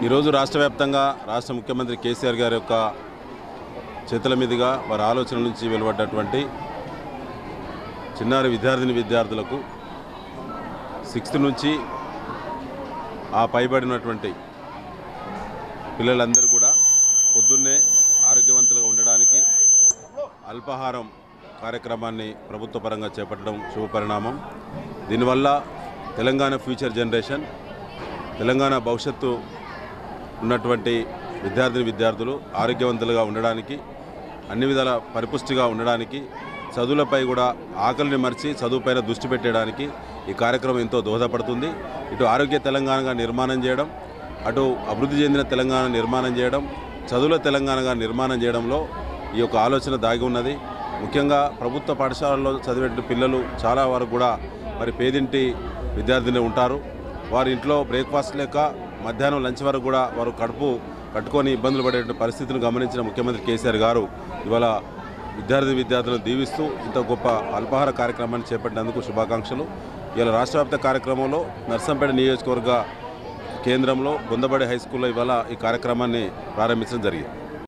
ఈరోజు రాష్ట్ర వ్యాప్తంగా రాష్ట్ర ముఖ్యమంత్రి కేసీఆర్ గారి యొక్క చేతుల మీదుగా వారి ఆలోచన నుంచి వెలువడ్డటువంటి చిన్నారి విద్యార్థిని విద్యార్థులకు సిక్స్త్ నుంచి ఆ పైబడినటువంటి పిల్లలందరూ కూడా పొద్దున్నే ఆరోగ్యవంతులుగా ఉండడానికి అల్పాహారం కార్యక్రమాన్ని ప్రభుత్వ పరంగా చేపట్టడం శుభపరిణామం దీనివల్ల తెలంగాణ ఫ్యూచర్ జనరేషన్ తెలంగాణ భవిష్యత్తు ఉన్నటువంటి విద్యార్థిని విద్యార్థులు ఆరోగ్యవంతులుగా ఉండడానికి అన్ని విధాల పరిపుష్టిగా ఉండడానికి చదువులపై కూడా ఆకలిని మరిచి చదువుపైన దృష్టి పెట్టడానికి ఈ కార్యక్రమం ఎంతో దోహదపడుతుంది ఇటు ఆరోగ్య తెలంగాణగా నిర్మాణం చేయడం అటు అభివృద్ధి చెందిన తెలంగాణ నిర్మాణం చేయడం చదువుల తెలంగాణగా నిర్మాణం చేయడంలో ఈ యొక్క ఆలోచన దాగి ఉన్నది ముఖ్యంగా ప్రభుత్వ పాఠశాలల్లో చదివే పిల్లలు చాలా వరకు కూడా మరి పేదింటి విద్యార్థిని ఉంటారు వారి ఇంట్లో బ్రేక్ఫాస్ట్ లేక మధ్యాహ్నం లంచ్ వరకు కూడా వారు కడుపు కట్టుకొని ఇబ్బందులు పడే పరిస్థితిని గమనించిన ముఖ్యమంత్రి కేసీఆర్ గారు ఇవాళ విద్యార్థి విద్యార్థులను దీవిస్తూ ఇంత గొప్ప అల్పాహార కార్యక్రమాన్ని చేపట్టినందుకు శుభాకాంక్షలు ఇవాళ రాష్ట్ర వ్యాప్త కార్యక్రమంలో నర్సంపేట నియోజకవర్గ కేంద్రంలో బొందబడి హై స్కూల్లో ఇవాళ ఈ కార్యక్రమాన్ని ప్రారంభించడం జరిగింది